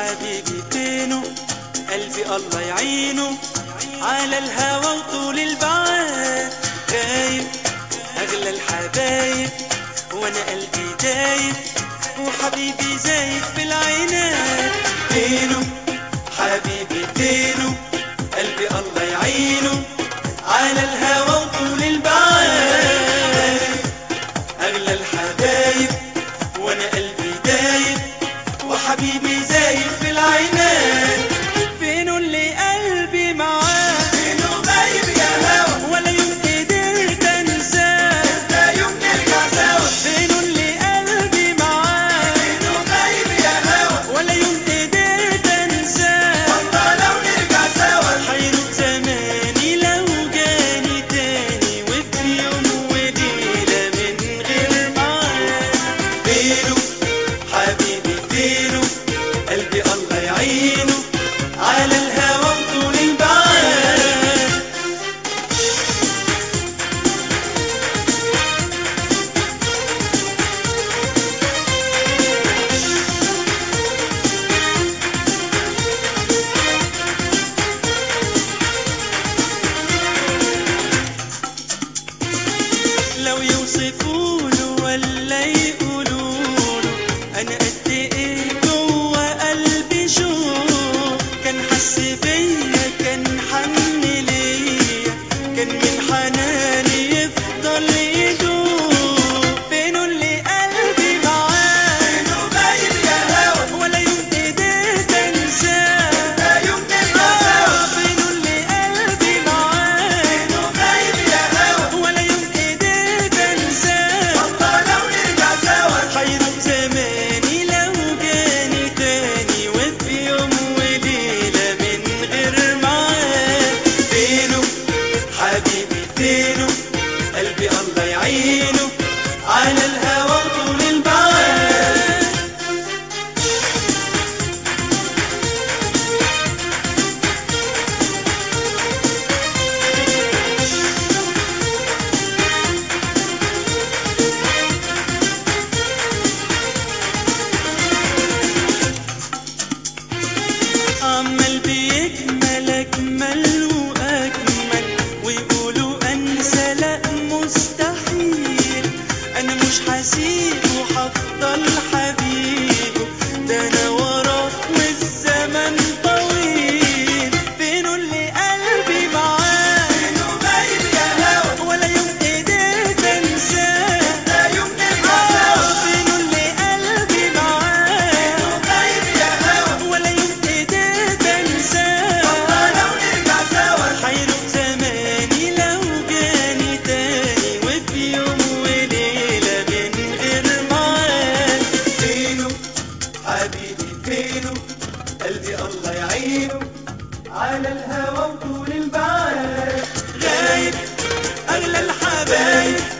حبيبي فينه قلبي الله يعينه على الهوى وطول البعاد غايب اغلى الحبايب وانا قلبي دايب وحبيبي زايد في العينات فينه حبيبي فينه قلبي الله يعينه على الهوى وطول البعاد اغلى الحبايب وانا قلبي دايب وحبيبي زايد في العينات فينه اللي قلبي معاه فينه غايب يا هوا ولا يوم قدرت انساه لا يوم نرجع سوا فينه اللي قلبي معاه فينه غايب يا هوا ولا يوم قدرت انساه والله لو نرجع سوا حيروح زماني لو جاني تاني وفي يوم وليلة من غير معاه فينه حبيبي فينه قلبي الله يعينه على الهوى وطول البعاد لو يوصفوله ولا يقولوله انا قد ايه جوه قلبي شوق كان حس بيا كان حن ليا كان من حناني يفضل يدوب فينه اللي قلبي معاه فينه غايب يا هوا ولا يوم قدرت انساه لا يوم نرجع سوا فينه اللي قلبي معاه فينه غايب يا هوا ولا يوم قدرت انساه والله لو نرجع سوا حيروح زماني لو جاني تاني وفي يوم وليلة من غير معاه فينه حبيبي فينه قلبي الله يعينه على الهوى طول البعاد عمال بيكمل اجمل واجمل ويقولوا انسى لا مستحيل انا مش هسيبه هفضل حبيبه ده انا وراه والزمن طويل فينه اللي قلبي معاه فينه غايب يا هوا ولا يوم قدرت انساه لا يوم نرجع سوا فينه اللي قلبي معاه غايب يا هوا ولا يوم قدرت انساه والله لو نرجع سوا حيروح زماني لو جاني تاني وفي يوم وليلة من غير معاه فينه حبيبي فينه قلبي الله يعينه على الهوى وطول البعاد غايب أغلى الحبايب